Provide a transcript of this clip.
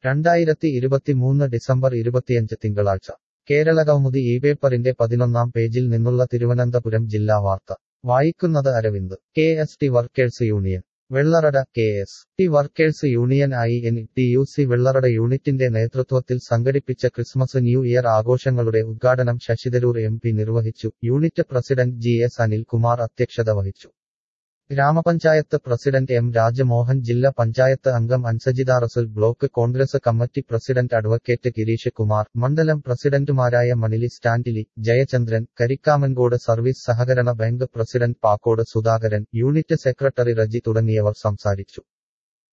രണ്ടായിരത്തി ഇരുപത്തിമൂന്ന് ഡിസംബർ ഇരുപത്തിയഞ്ച് തിങ്കളാഴ്ച കേരള കൗമുദി ഈ പേപ്പറിന്റെ പതിനൊന്നാം പേജിൽ നിന്നുള്ള തിരുവനന്തപുരം ജില്ലാ വാർത്ത വായിക്കുന്നത് Aravind K S T workers union Vellarada K S T workers union I N T U C Vellarada യൂണിറ്റിന്റെ നേതൃത്വത്തിൽ സംഘടിപ്പിച്ച ക്രിസ്മസ് ന്യൂ ഇയർ ആഘോഷങ്ങളുടെ ഉദ്ഘാടനം ശശിതരൂർ എം പി നിർവഹിച്ചു unit president G S Anilkumar അധ്യക്ഷത വഹിച്ചു ഗ്രാമപഞ്ചായത്ത് പ്രസിഡന്റ് എം രാജമോഹൻ ജില്ലാ പഞ്ചായത്ത് അംഗം Ansajitha Rasul block Congress committee president advocate Girish Kumar മണ്ഡലം പ്രസിഡന്റുമാരായ മണിലി സ്റ്റാൻഡിലി ജയചന്ദ്രൻ കരിക്കാമൻകോട് സർവീസ് സഹകരണ bank president Pakkode Sudhakaran unit secretary Reji തുടങ്ങിയവർ സംസാരിച്ചു